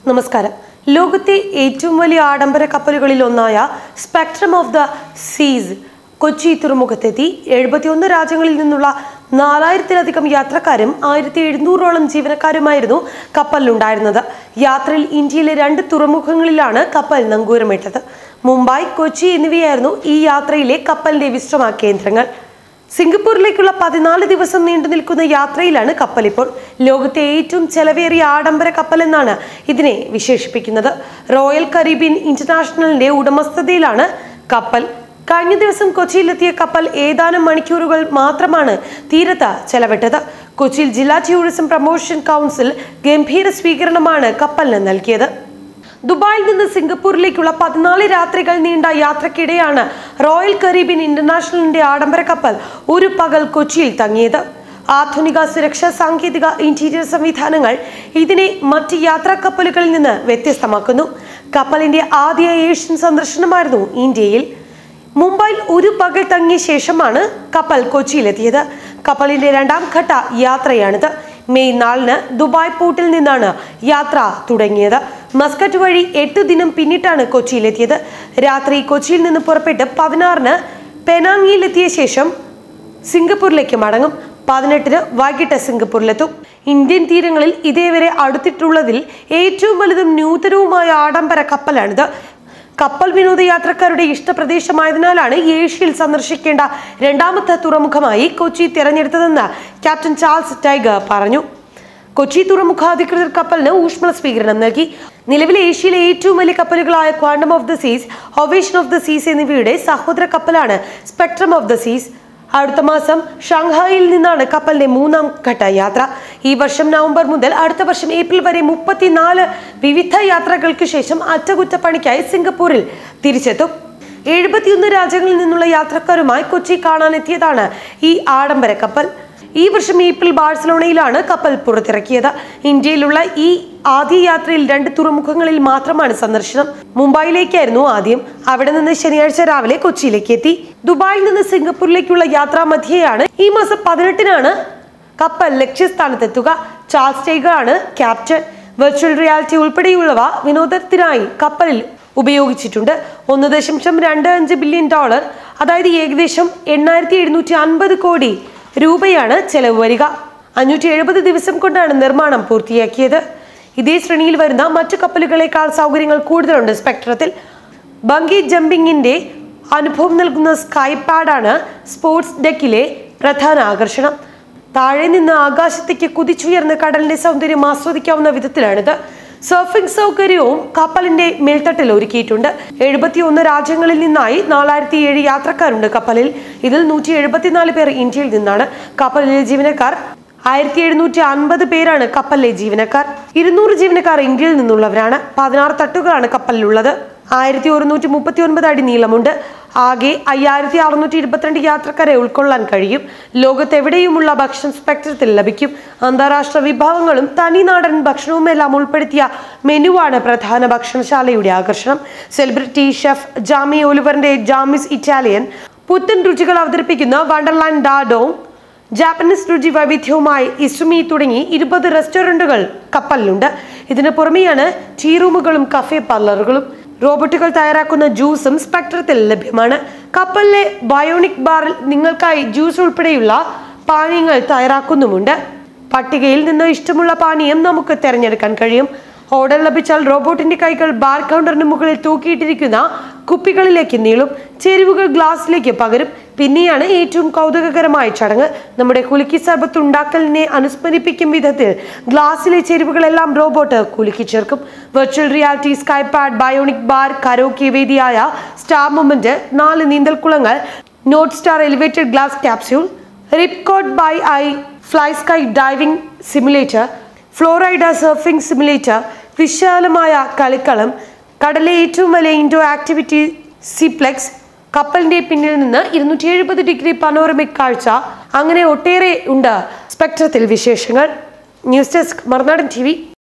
നമസ്കാരം ലോകത്തെ ഏറ്റവും വലിയ ആഡംബര കപ്പലുകളിൽ ഒന്നായ സ്പെക്ട്രം ഓഫ് ദ സീസ് കൊച്ചി തുറമുഖത്തെത്തി എഴുപത്തിയൊന്ന് രാജ്യങ്ങളിൽ നിന്നുള്ള നാലായിരത്തിലധികം യാത്രക്കാരും ആയിരത്തി എഴുന്നൂറോളം ജീവനക്കാരുമായിരുന്നു കപ്പലിലുണ്ടായിരുന്നത് യാത്രയിൽ ഇന്ത്യയിലെ രണ്ട് തുറമുഖങ്ങളിലാണ് കപ്പൽ നങ്കൂരമിട്ടത് മുംബൈ കൊച്ചി എന്നിവയായിരുന്നു ഈ യാത്രയിലെ കപ്പലിന്റെ വിശ്രമ കേന്ദ്രങ്ങൾ സിംഗപ്പൂരിലേക്കുള്ള പതിനാല് ദിവസം നീണ്ടു നിൽക്കുന്ന യാത്രയിലാണ് കപ്പൽ ഇപ്പോൾ ലോകത്തെ ഏറ്റവും ചെലവേറിയ ആഡംബര കപ്പൽ എന്നാണ് ഇതിനെ വിശേഷിപ്പിക്കുന്നത് റോയൽ കരീബിയൻ ഇന്റർനാഷണലിന്റെ ഉടമസ്ഥതയിലാണ് കപ്പൽ കഴിഞ്ഞ ദിവസം കൊച്ചിയിലെത്തിയ കപ്പൽ ഏതാനും മണിക്കൂറുകൾ മാത്രമാണ് തീരത്ത് ചെലവിട്ടത് കൊച്ചിയിൽ ജില്ലാ ടൂറിസം പ്രൊമോഷൻ കൗൺസിൽ ഗംഭീര സ്വീകരണമാണ് കപ്പലിന് നൽകിയത് ദുബായിൽ നിന്ന് സിംഗപ്പൂരിലേക്കുള്ള പതിനാല് രാത്രികൾ നീണ്ട യാത്രക്കിടെയാണ് റോയൽ കരീബിയൻ ഇന്റർനാഷണലിന്റെ ആഡംബര കപ്പൽ ഒരു പകൽ കൊച്ചിയിൽ തങ്ങിയത് ആധുനിക സുരക്ഷാ സാങ്കേതിക ഇന്റീരിയർ സംവിധാനങ്ങൾ ഇതിനെ മറ്റ് യാത്രാ കപ്പലുകളിൽ നിന്ന് വ്യത്യസ്തമാക്കുന്നു കപ്പലിന്റെ ആദ്യ ഏഷ്യൻ സന്ദർശനമായിരുന്നു ഇന്ത്യയിൽ മുംബൈയിൽ ഒരു പകൽ തങ്ങിയ ശേഷമാണ് കപ്പൽ കൊച്ചിയിലെത്തിയത് കപ്പലിന്റെ രണ്ടാം ഘട്ട യാത്രയാണിത് മെയ് നാലിന് ദുബായ് പോർട്ടിൽ നിന്നാണ് യാത്ര തുടങ്ങിയത് മസ്കറ്റ് വഴി എട്ട് ദിനം പിന്നിട്ടാണ് കൊച്ചിയിലെത്തിയത് രാത്രി കൊച്ചിയിൽ നിന്ന് പുറപ്പെട്ട് പതിനാറിന് പെനാങ്ങിയിലെത്തിയ ശേഷം സിംഗപ്പൂരിലേക്ക് മടങ്ങും പതിനെട്ടിന് വൈകിട്ട് സിംഗപ്പൂരിലെത്തും ഇന്ത്യൻ തീരങ്ങളിൽ ഇതേവരെ അടുത്തിട്ടുള്ളതിൽ ഏറ്റവും വലുതും നൂതനവുമായ ആഡംബര കപ്പലാണിത് കപ്പൽ വിനോദയാത്രക്കാരുടെ ഇഷ്ടപ്രദേശമായതിനാലാണ് ഏഷ്യയിൽ സന്ദർശിക്കേണ്ട രണ്ടാമത്തെ തുറമുഖമായി കൊച്ചി തിരഞ്ഞെടുത്തതെന്ന് ക്യാപ്റ്റൻ ചാൾസ് ടൈഗർ പറഞ്ഞു കൊച്ചി തുറമുഖ അധികൃതർ കപ്പലിന് ഊഷ്മള സ്വീകരണം നൽകി നിലവിലെ ഏഷ്യയിലെ ഏറ്റവും വലിയ കപ്പലുകളായ Quantum of the Seas Ovation of the Seas എന്നിവയുടെ സഹോദര കപ്പലാണ് സ്പെക്ട്രം ഓഫ് ദ സീസ് അടുത്ത മാസം ഷാങ്ഹായിൽ നിന്നാണ് കപ്പലിന്റെ മൂന്നാം ഘട്ട യാത്ര ഈ വർഷം നവംബർ മുതൽ അടുത്ത വർഷം ഏപ്രിൽ വരെ മുപ്പത്തിനാല് വിവിധ യാത്രകൾക്ക് ശേഷം അറ്റകുറ്റപ്പണിക്കായി സിംഗപ്പൂരിൽ തിരിച്ചെത്തും എഴുപത്തിയൊന്ന് രാജ്യങ്ങളിൽ നിന്നുള്ള യാത്രക്കാരുമായി കൊച്ചി കാണാനെത്തിയതാണ് ഈ ആഡംബര കപ്പൽ ഈ വർഷം ഏപ്രിൽ ബാഴ്സലോണയിലാണ് കപ്പൽ പുറത്തിറക്കിയത് ഇന്ത്യയിലുള്ള ഈ ആദ്യ യാത്രയിൽ രണ്ട് തുറമുഖങ്ങളിൽ മാത്രമാണ് സന്ദർശനം മുംബൈയിലേക്കായിരുന്നു ആദ്യം അവിടെ നിന്ന് ശനിയാഴ്ച രാവിലെ കൊച്ചിയിലേക്ക് എത്തി ദുബായിൽ നിന്ന് സിംഗപ്പൂരിലേക്കുള്ള യാത്രാ മധ്യയാണ് ഈ മാസം പതിനെട്ടിനാണ് കപ്പൽ ലക്ഷ്യസ്ഥാനത്തെത്തുക ചാൾസ് ടൈഗർ ആണ് ക്യാപ്റ്റൻ വെർച്വൽ റിയാലിറ്റി ഉൾപ്പെടെയുള്ളവ വിനോദത്തിനായി കപ്പലിൽ ഉപയോഗിച്ചിട്ടുണ്ട് ഒന്ന് ദശാംശം രണ്ട് അഞ്ച് ബില്യൺ ഡോളർ അതായത് ഏകദേശം എണ്ണായിരത്തി എഴുന്നൂറ്റി അൻപത് കോടി രൂപയാണ് ചെലവ് വരിക അഞ്ഞൂറ്റി എഴുപത് ദിവസം കൊണ്ടാണ് നിർമ്മാണം പൂർത്തിയാക്കിയത് ഇതേ ശ്രേണിയിൽ വരുന്ന മറ്റു കപ്പലുകളേക്കാൾ സൗകര്യങ്ങൾ കൂടുതലുണ്ട് സ്പെക്ട്രത്തിൽ ബങ്കി ജമ്പിങ്ങിന്റെ അനുഭവം നൽകുന്ന സ്കൈ പാഡാണ് സ്പോർട്സ് ഡെക്കിലെ പ്രധാന ആകർഷണം താഴെ നിന്ന് ആകാശത്തേക്ക് കുതിച്ചുയർന്ന് കടലിന്റെ സൗന്ദര്യം ആസ്വദിക്കാവുന്ന വിധത്തിലാണിത് സർഫിംഗ് സൗകര്യവും കപ്പലിന്റെ മേൽത്തട്ടിൽ ഒരുക്കിയിട്ടുണ്ട് എഴുപത്തിയൊന്ന് രാജ്യങ്ങളിൽ നിന്നായി നാലായിരത്തി ഏഴ് യാത്രക്കാരുണ്ട് കപ്പലിൽ ഇതിൽ നൂറ്റി എഴുപത്തിനാല് പേർ ഇന്ത്യയിൽ നിന്നാണ് കപ്പലിലെ ജീവനക്കാർ ആയിരത്തി എഴുന്നൂറ്റി അൻപത് പേരാണ് കപ്പലിലെ ജീവനക്കാർ ഇരുന്നൂറ് ജീവനക്കാർ ഇന്ത്യയിൽ നിന്നുള്ളവരാണ് പതിനാറ് തട്ടുകളാണ് കപ്പലിലുള്ളത് ആയിരത്തി ഒരുന്നൂറ്റി മുപ്പത്തി ഒൻപത് അടി നീളമുണ്ട് ആകെ അയ്യായിരത്തി അറുന്നൂറ്റി ഇരുപത്തിരണ്ട് യാത്രക്കാരെ ഉൾക്കൊള്ളാൻ കഴിയും ലോകത്തെവിടെയുമുള്ള ഭക്ഷണം സ്പെക്ട്രത്തിൽ ലഭിക്കും അന്താരാഷ്ട്ര വിഭവങ്ങളും തനിനാടൻ ഭക്ഷണവും എല്ലാം ഉൾപ്പെടുത്തിയ മെനുവാണ് പ്രധാന ഭക്ഷണശാലയുടെ ആകർഷണം സെലിബ്രിറ്റി ഷെഫ് ജാമി ഒലിവറിന്റെ ജാമിസ് ഇറ്റാലിയൻ പുത്തൻ രുചികൾ അവതരിപ്പിക്കുന്ന വണ്ടർലാൻഡ് ഡാഡോങ് ജാപ്പനീസ് രുചി വൈവിധ്യവുമായി ഇസുമി തുടങ്ങി ഇരുപത് റെസ്റ്റോറന്റുകൾ കപ്പലിലുണ്ട് ഇതിനു പുറമെയാണ് ടീ റൂമുകളും കഫേ പാർലറുകളും റോബോട്ടുകൾ തയ്യാറാക്കുന്ന ജ്യൂസും സ്പെക്ട്രത്തിൽ ലഭ്യമാണ് കപ്പലിലെ ബയോണിക് ബാറിൽ നിങ്ങൾക്കായി ജ്യൂസ് ഉൾപ്പെടെയുള്ള പാനീയങ്ങൾ തയ്യാറാക്കുന്നുമുണ്ട് പട്ടികയിൽ നിന്ന് ഇഷ്ടമുള്ള പാനീയം നമുക്ക് തിരഞ്ഞെടുക്കാൻ കഴിയും ഓർഡർ ലഭിച്ചാൽ റോബോട്ടിന്റെ കൈകൾ ബാർ കൗണ്ടറിന് മുകളിൽ തൂക്കിയിട്ടിരിക്കുന്ന കുപ്പികളിലേക്ക് നീളും ചേരുവകൾ ഗ്ലാസ്സിലേക്ക് പകരും പിന്നെയാണ് ഏറ്റവും കൗതുകകരമായ ചടങ്ങ് നമ്മുടെ കുലുക്കി സർബത്ത് ഉണ്ടാക്കലിനെ അനുസ്മരിപ്പിക്കും വിധത്തിൽ ഗ്ലാസ്സിലെ ചേരുവകളെല്ലാം റോബോട്ട് കുലുക്കി ചേർക്കും virtual reality sky pad bionic bar karaoke വേദിയായ സ്റ്റാർ മൊമെന്റ് നാല് നീന്തൽക്കുളങ്ങൾ North Star elevated glass capsule ripcord by i fly sky diving simulator FlowRider surfing simulator വിശാലമായ കളിക്കളം കടലിലെ ഏറ്റവും വലിയ ഇൻഡോർ ആക്ടിവിറ്റി സിപ്ലെക്സ് കപ്പലിന്റെ പിന്നിൽ നിന്ന് ഇരുന്നൂറ്റി എഴുപത് ഡിഗ്രി പനോറമിക് കാഴ്ച അങ്ങനെ ഒട്ടേറെ ഉണ്ട് സ്പെക്ട്രത്തിൽ വിശേഷങ്ങൾ ന്യൂസ് ഡെസ്ക് മറുനാടൻ ടി